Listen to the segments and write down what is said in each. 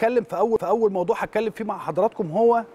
اتكلم في اول في اول موضوع هتكلم فيه مع حضراتكم هو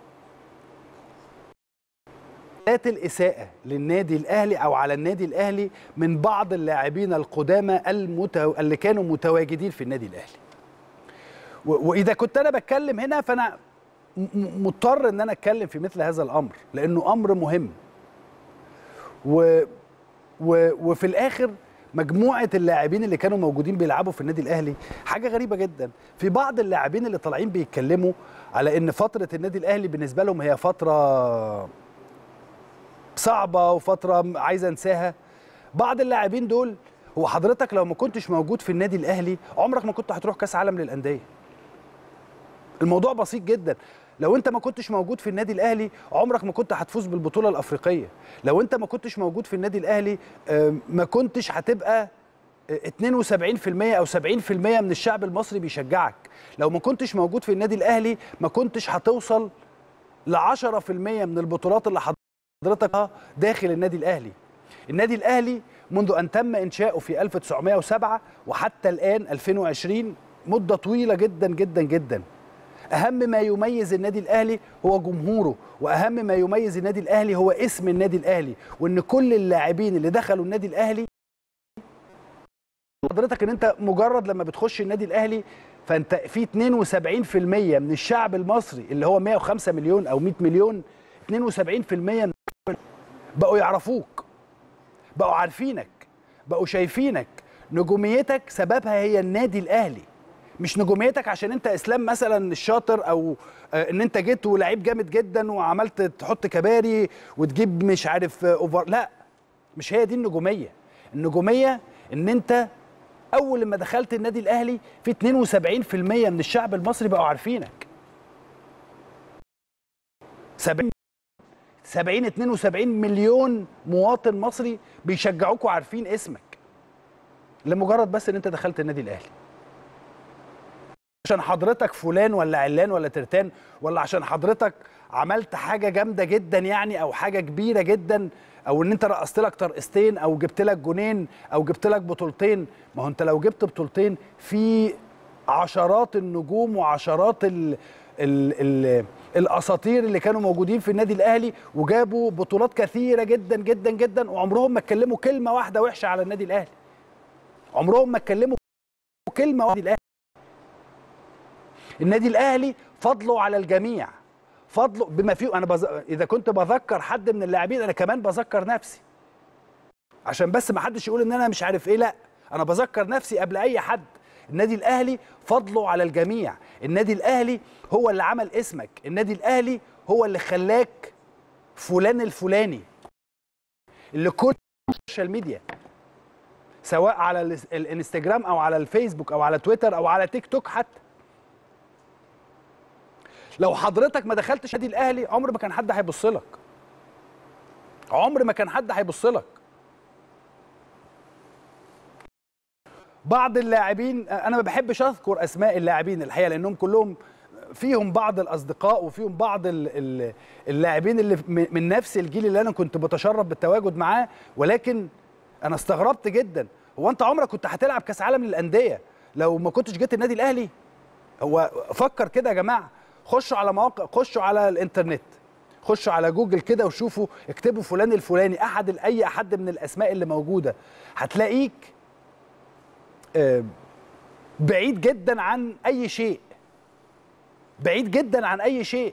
ذات الاساءه للنادي الاهلي او على النادي الاهلي من بعض اللاعبين القدامى المتو... اللي كانوا متواجدين في النادي الاهلي و... واذا كنت انا بتكلم هنا فانا م... م- مضطر ان انا اتكلم في مثل هذا الامر لانه امر مهم و... و... وفي الاخر مجموعه اللاعبين اللي كانوا موجودين بيلعبوا في النادي الاهلي حاجه غريبه جدا في بعض اللاعبين اللي طالعين بيتكلموا على ان فتره النادي الاهلي بالنسبه لهم هي فتره صعبه وفتره عايزه انساها بعض اللاعبين دول هو حضرتك لو ما كنتش موجود في النادي الاهلي عمرك ما كنت هتروح كاس عالم للانديه الموضوع بسيط جدا لو انت ما كنتش موجود في النادي الاهلي عمرك ما كنت هتفوز بالبطوله الافريقيه لو انت ما كنتش موجود في النادي الاهلي آه، ما كنتش هتبقى آه، 72% او 70% من الشعب المصري بيشجعك لو ما كنتش موجود في النادي الاهلي ما كنتش هتوصل ل 10% من البطولات اللي حضرتك داخل النادي الاهلي النادي الاهلي منذ ان تم انشاؤه في 1907 وحتى الان 2020 مده طويله جدا جدا جدا اهم ما يميز النادي الاهلي هو جمهوره واهم ما يميز النادي الاهلي هو اسم النادي الاهلي وان كل اللاعبين اللي دخلوا النادي الاهلي حضرتك ان انت مجرد لما بتخش النادي الاهلي فانت في 72% من الشعب المصري اللي هو 105 مليون او 100 مليون 72% من بقوا يعرفوك بقوا عارفينك بقوا شايفينك نجوميتك سببها هي النادي الاهلي مش نجوميتك عشان انت اسلام مثلا الشاطر او آه، ان انت جيت ولعيب جامد جدا وعملت تحط كباري وتجيب مش عارف آه، اوفر لا مش هي دي النجوميه النجوميه ان انت اول لما دخلت النادي الاهلي في 72% من الشعب المصري بقوا عارفينك 70 70 72 مليون مواطن مصري بيشجعوك وعارفين اسمك لمجرد بس ان انت دخلت النادي الاهلي عشان حضرتك فلان ولا علان ولا ترتان ولا عشان حضرتك عملت حاجه جامده جدا يعني او حاجه كبيره جدا او ان انت رقصت لك ترقصتين او جبت لك جونين او جبت لك بطولتين ما هو انت لو جبت بطولتين في عشرات النجوم وعشرات ال ال ال الاساطير اللي كانوا موجودين في النادي الاهلي وجابوا بطولات كثيره جدا جدا جدا وعمرهم ما اتكلموا كلمه واحده وحشه على النادي الاهلي عمرهم ما اتكلموا كلمه واحده الاهلي النادي الاهلي فضله على الجميع فضله بما فيه انا بز... اذا كنت بذكر حد من اللاعبين انا كمان بذكر نفسي عشان بس ما حدش يقول ان انا مش عارف ايه لا انا بذكر نفسي قبل اي حد النادي الاهلي فضله على الجميع النادي الاهلي هو اللي عمل اسمك النادي الاهلي هو اللي خلاك فلان الفلاني اللي كل السوشيال ميديا سواء على ال- الانستجرام او على الفيسبوك او على تويتر او على تيك توك حتى لو حضرتك ما دخلتش النادي الاهلي عمر ما كان حد هيبص لك عمر ما كان حد هيبص لك بعض اللاعبين انا ما بحبش اذكر اسماء اللاعبين الحقيقه لانهم كلهم فيهم بعض الاصدقاء وفيهم بعض ال- ال- اللاعبين اللي م- من نفس الجيل اللي انا كنت بتشرف بالتواجد معاه ولكن انا استغربت جدا هو انت عمرك كنت هتلعب كاس عالم للانديه لو ما كنتش جيت النادي الاهلي هو فكر كده يا جماعه خشوا على مواقع خشوا على الانترنت خشوا على جوجل كده وشوفوا اكتبوا فلان الفلاني احد ال- اي احد من الاسماء اللي موجوده هتلاقيك آه، بعيد جدا عن اي شيء بعيد جدا عن اي شيء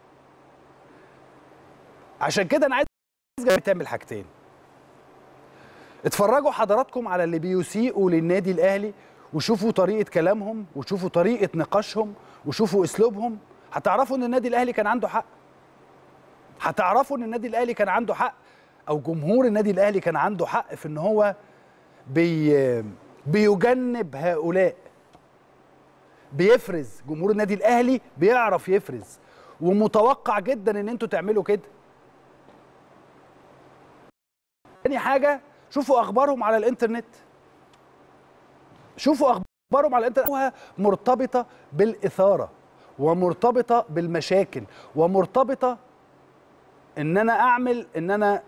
عشان كده انا عايز تعمل حاجتين اتفرجوا حضراتكم على اللي بيسيئوا للنادي الاهلي وشوفوا طريقه كلامهم وشوفوا طريقه نقاشهم وشوفوا اسلوبهم هتعرفوا ان النادي الاهلي كان عنده حق هتعرفوا ان النادي الاهلي كان عنده حق او جمهور النادي الاهلي كان عنده حق في ان هو بي بيجنب هؤلاء بيفرز جمهور النادي الاهلي بيعرف يفرز ومتوقع جدا ان انتوا تعملوا كده تاني حاجه شوفوا اخبارهم على الانترنت شوفوا اخبارهم على الانترنت مرتبطه بالاثاره ومرتبطه بالمشاكل ومرتبطه ان انا اعمل ان انا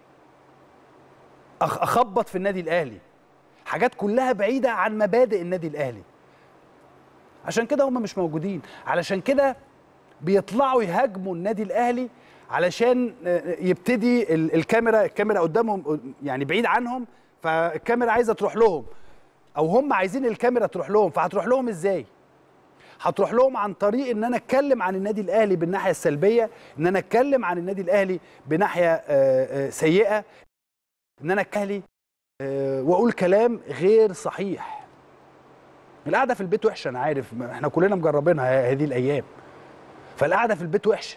أخ- اخبط في النادي الاهلي حاجات كلها بعيده عن مبادئ النادي الاهلي عشان كده هم مش موجودين علشان كده بيطلعوا يهاجموا النادي الاهلي علشان آه، يبتدي ال- الكاميرا الكاميرا قدامهم يعني بعيد عنهم فالكاميرا عايزه تروح لهم او هم عايزين الكاميرا تروح لهم فهتروح لهم ازاي هتروح لهم عن طريق ان انا اتكلم عن النادي الاهلي بالناحيه السلبيه ان انا اتكلم عن النادي الاهلي بناحيه آه، آه، سيئه ان انا اهلي آه، واقول كلام غير صحيح القعده في البيت وحشه انا عارف ما احنا كلنا مجربينها هذه الايام فالقعده في البيت وحشه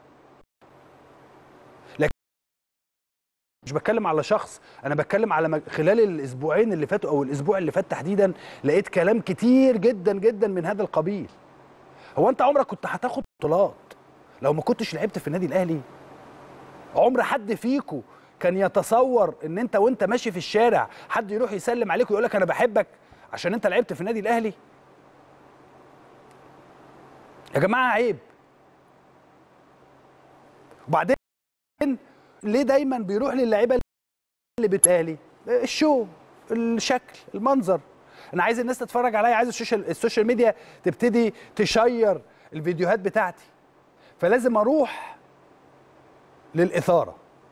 لكن مش بتكلم على شخص انا بتكلم على مج- خلال الاسبوعين اللي فاتوا او الاسبوع اللي فات تحديدا لقيت كلام كتير جدا جدا من هذا القبيل هو انت عمرك كنت هتاخد بطولات لو ما كنتش لعبت في النادي الاهلي عمر حد فيكو كان يتصور ان انت وانت ماشي في الشارع حد يروح يسلم عليك ويقول لك انا بحبك عشان انت لعبت في النادي الاهلي يا جماعه عيب وبعدين ليه دايما بيروح للاعيبه اللي بتقالي الشو الشكل المنظر انا عايز الناس تتفرج عليا عايز السوشيال السوشيال ميديا تبتدي تشير الفيديوهات بتاعتي فلازم اروح للاثاره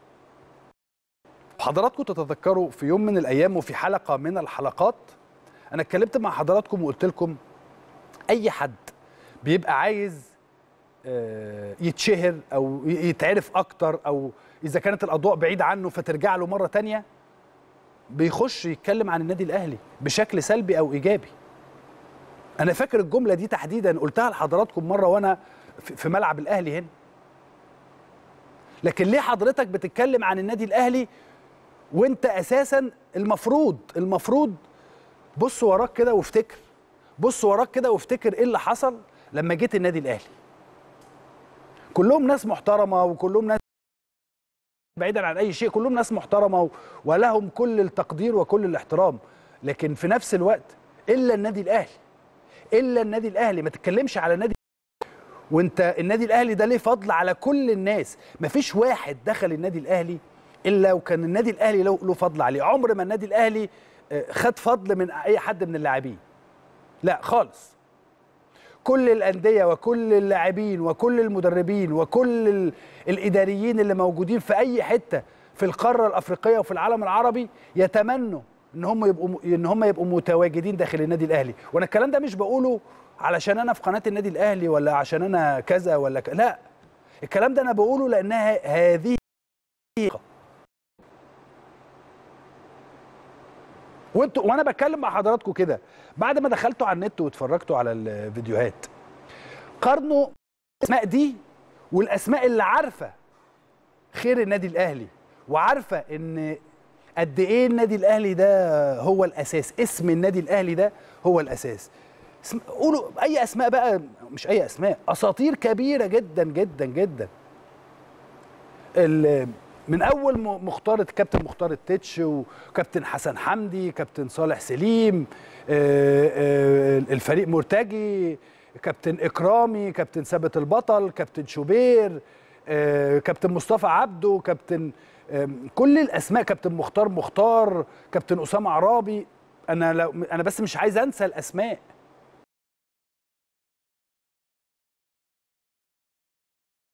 حضراتكم تتذكروا في يوم من الايام وفي حلقه من الحلقات انا اتكلمت مع حضراتكم وقلت لكم اي حد بيبقى عايز آه، يتشهر او ي- يتعرف اكتر او اذا كانت الاضواء بعيده عنه فترجع له مره تانية بيخش يتكلم عن النادي الاهلي بشكل سلبي او ايجابي انا فاكر الجمله دي تحديدا قلتها لحضراتكم مره وانا في في ملعب الاهلي هنا لكن ليه حضرتك بتتكلم عن النادي الاهلي وانت اساسا المفروض المفروض بص وراك كده وافتكر بص وراك كده وافتكر ايه اللي حصل لما جيت النادي الاهلي كلهم ناس محترمه وكلهم ناس بعيدا عن اي شيء كلهم ناس محترمه و- ولهم كل التقدير وكل الاحترام لكن في نفس الوقت الا النادي الاهلي الا النادي الاهلي ما تتكلمش على النادي وانت النادي الاهلي ده ليه فضل على كل الناس مفيش واحد دخل النادي الاهلي الا وكان النادي الاهلي له له فضل عليه عمر ما النادي الاهلي آه، خد فضل من اي حد من اللاعبين لا خالص كل الانديه وكل اللاعبين وكل المدربين وكل ال- الاداريين اللي موجودين في اي حته في القاره الافريقيه وفي العالم العربي يتمنوا ان هم يبقوا ان هم يبقوا متواجدين داخل النادي الاهلي وانا الكلام ده مش بقوله علشان انا في قناه النادي الاهلي ولا عشان انا كذا ولا ك... لا الكلام ده انا بقوله لانها هذه حقيقة. وانتوا وانا بتكلم مع حضراتكم كده بعد ما دخلتوا على النت واتفرجتوا على الفيديوهات قارنوا الاسماء دي والاسماء اللي عارفه خير النادي الاهلي وعارفه ان قد ايه النادي الاهلي ده هو الاساس اسم النادي الاهلي ده هو الاساس اسم- قولوا اي اسماء بقى مش اي اسماء اساطير كبيره جدا جدا جدا ال- من اول م- مختار كابتن مختار التتش وكابتن حسن حمدي كابتن صالح سليم آه، آه، الفريق مرتجي كابتن اكرامي كابتن ثابت البطل كابتن شوبير آه، كابتن مصطفى عبده كابتن آم، كل الاسماء كابتن مختار مختار كابتن اسامه عرابي انا لو انا بس مش عايز انسى الاسماء